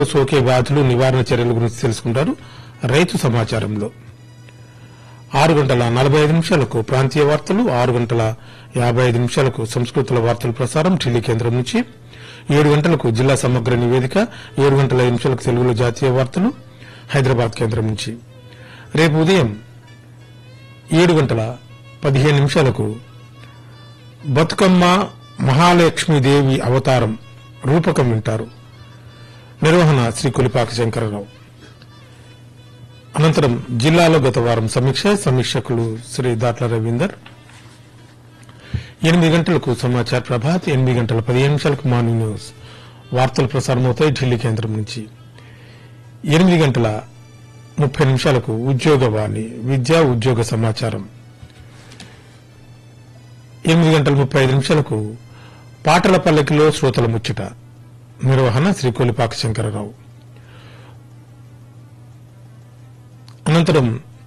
సోకే వ్యాధులు నివారణ చర్యల గురించి తెలుసుకుంటారు రైతు సమాచారంలో ఆరు గంటల నలభై ఐదు నిమిషాలకు ప్రాంతీయ వార్తలు ఆరు గంటల యాభై ఐదు నిమిషాలకు సంస్కృతుల వార్తల ప్రసారం ఢిల్లీ కేంద్రం నుంచి ఏడు గంటలకు జిల్లా సమగ్ర నివేదిక ఏడు గంటల ఐదు నిమిషాలకు తెలుగులో జాతీయ వార్తలు హైదరాబాద్ కేంద్రం నుంచి రేపు ఉదయం ఏడు గంటల పదిహేను నిమిషాలకు బతుకమ్మ మహాలక్ష్మీదేవి అవతారం రూపకం వింటారు నిర్వహణ శ్రీ కొలిపాక శంకరరావు అనంతరం జిల్లాలో గత వారం సమీక్ష సమీక్షకులు శ్రీ దాట్ల రవీందర్ ఎనిమిది గంటలకు సమాచార ప్రభాత్ ఎనిమిది గంటల పదిహేను నిమిషాలకు మార్నింగ్ న్యూస్ వార్తలు ప్రసారమవుతాయి ఢిల్లీ కేంద్రం నుంచి ఎనిమిది గంటల ముప్పై నిమిషాలకు ఉద్యోగవాణి విద్యా ఉద్యోగ సమాచారం ఎనిమిది గంటల ముప్పై ఐదు నిమిషాలకు పాటల పల్లకిలో శ్రోతల ముచ్చట నిర్వహణ శ్రీ కొలిపాక శంకరరావు అనంతరం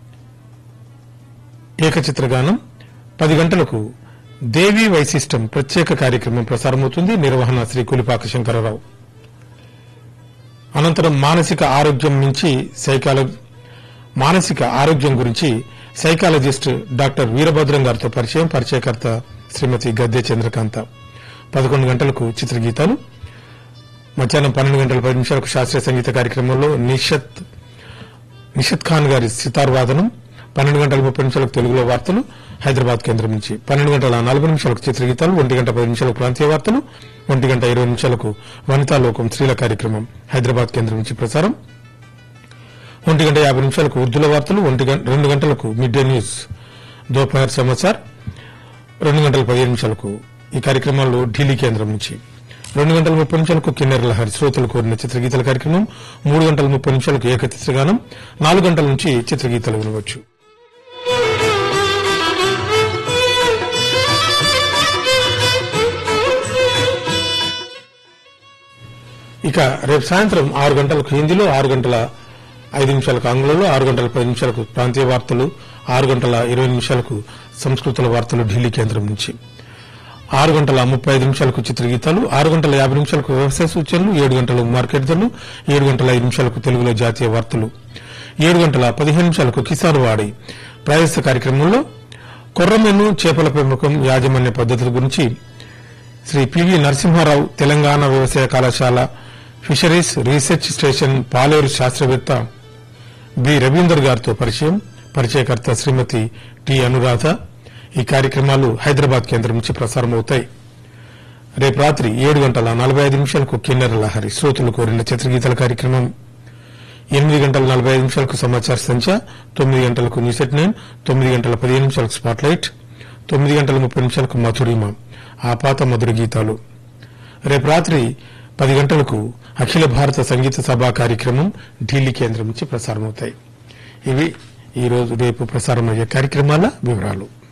ఏకచిత్రగానం పది గంటలకు దేవీ వైశిష్టం ప్రత్యేక కార్యక్రమం ప్రసారమవుతుంది నిర్వహణ శ్రీ కొలిపాక శంకరరావు అనంతరం మానసిక ఆరోగ్యం నుంచి సైకాలజీ మానసిక ఆరోగ్యం గురించి సైకాలజిస్ట్ డాక్టర్ వీరభద్రం గారితో పరిచయం పరిచయకర్త శ్రీమతి గద్దె చంద్రకాంత పదకొండు గంటలకు చిత్రగీతాలు మధ్యాహ్నం పన్నెండు గంటల పది నిమిషాలకు శాస్త్రీయ సంగీత కార్యక్రమంలో నిషత్ నిషత్ ఖాన్ గారి సితార్ వాదనం పన్నెండు గంటల ముప్పై నిమిషాలకు తెలుగులో వార్తలు హైదరాబాద్ కేంద్రం నుంచి పన్నెండు గంటల నలభై నిమిషాలకు చిత్రగీతాలు ఒంటి గంట పది నిమిషాలకు ప్రాంతీయ వార్తలు ఒంటి గంట ఇరవై నిమిషాలకు వనితా లోకం స్త్రీల కార్యక్రమం హైదరాబాద్ కేంద్రం నుంచి ప్రసారం ఒంటి గంట యాభై నిమిషాలకు ఉర్దూల వార్తలు ఒంటి గంట రెండు గంటలకు midday news Dopahar Samachar రెండు గంటల పదిహేను నిమిషాలకు ఈ కార్యక్రమాల్లో ఢిల్లీ కేంద్రం నుంచి రెండు గంటల ముప్పై నిమిషాలకు కిన్నెర లహరి శ్రోతలు కోరిన చిత్రగీతల కార్యక్రమం మూడు గంటల ముప్పై నిమిషాలకు ఏకచిత్రగానం నాలుగు గంటల నుంచి చిత్రగీతాలు వినవచ్చు ఇక రేపు సాయంత్రం ఆరు గంటలకు హిందీలో ఆరు గంటల ఐదు నిమిషాలకు ఆంగ్లంలో ఆరు గంటల పది నిమిషాలకు ప్రాంతీయ వార్తలు ఆరు గంటల ఇరవై నిమిషాలకు సంస్కృతుల వార్తలు ఢిల్లీ కేంద్రం నుంచి ఆరు గంటల ముప్పై ఐదు నిమిషాలకు చిత్రగీతాలు ఆరు గంటల యాభై నిమిషాలకు వ్యవసాయ సూచనలు ఏడు గంటలకు మార్కెట్ ధరలు ఏడు గంటల ఐదు నిమిషాలకు తెలుగులో జాతీయ వార్తలు ఏడు గంటల పదిహేను నిమిషాలకు కిసాన్ వాడి ప్రాయస్త కార్యక్రమంలో కొర్రమెను చేపల పెంపకం యాజమాన్య పద్ధతుల గురించి శ్రీ పివి నరసింహారావు తెలంగాణ వ్యవసాయ కళాశాల ఫిషరీస్ రీసెర్చ్ స్టేషన్ పాలేరు శాస్త్రవేత్త బి రవీందర్ గారితో పరిచయం పరిచయకర్త శ్రీమతి టి అనురాధ ఈ కార్యక్రమాలు హైదరాబాద్ కేంద్రం నుంచి ప్రసారమవుతాయి రేపు రాత్రి ఏడు గంటల నలభై ఐదు నిమిషాలకు కిన్నెర లహరి శ్రోతలు కోరిన చిత్రగీతల కార్యక్రమం ఎనిమిది గంటల నలభై ఐదు నిమిషాలకు సమాచార సంఖ్య తొమ్మిది గంటలకు న్యూస్ ఎట్ నైన్ తొమ్మిది గంటల పదిహేను నిమిషాలకు స్పాట్ లైట్ తొమ్మిది గంటల ముప్పై నిమిషాలకు మధురిమ ఆపాత మధుర గీతాలు రేపు రాత్రి పది గంటలకు అఖిల భారత సంగీత సభ కార్యక్రమం ఢిల్లీ కేంద్రం నుంచి ప్రసారమవుతాయి ఇవి ఈ రోజు రేపు ప్రసారమయ్యే కార్యక్రమాల వివరాలు